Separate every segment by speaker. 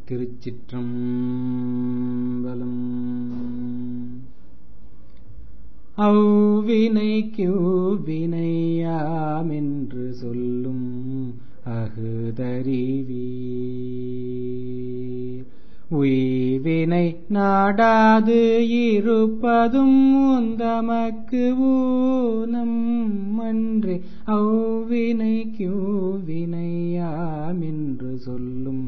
Speaker 1: திருச்சிற்றம்பலம் அவ்வினைக்கு வினையாமென்று சொல்லும் அகுதறிவீர் உய்வினை நாடாது இருப்பதும் உந்தமக்கு ஊனம் அன்றே அவ்வினைக்கு வினையாமென்று சொல்லும்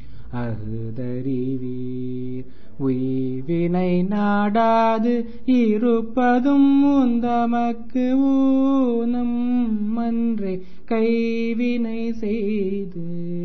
Speaker 1: அகுதறிவீர் உய்வினை நாடாது இருப்பதும் உந்தமக்கு ஊனம் அன்றே கைவினை செய்து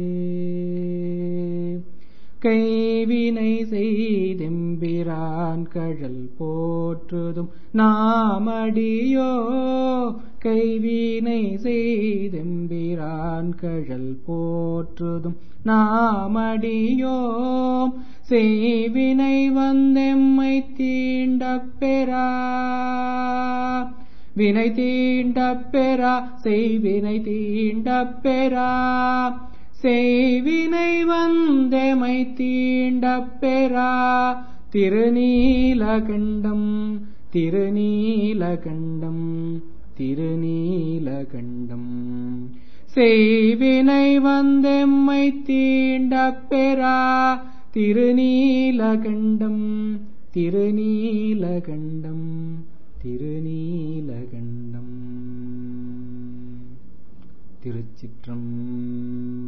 Speaker 1: கைவினை செய்தெம்பிரான் கழல் போற்றுதும் நாமடியோ கைவினை செய்தெம்பிரான் கழல் போற்றுதும் நாமடியோம் செய்வினை வந்தெம்மை தீண்டப் பெறா வினை தீண்டப் பெறா செய்வினை தீண்டப் பெறா செய்வினை வந்தெமை தீண்டப் பெறா திருநீலகண்டம் திருநீலகண்டம் திருநீலகண்டம் செய்வினை வந்தெம்மை தீண்டப் பெறா திருநீலகண்டம் திருநீலகண்டம் திருநீலகண்டம் திருச்சிற்றம்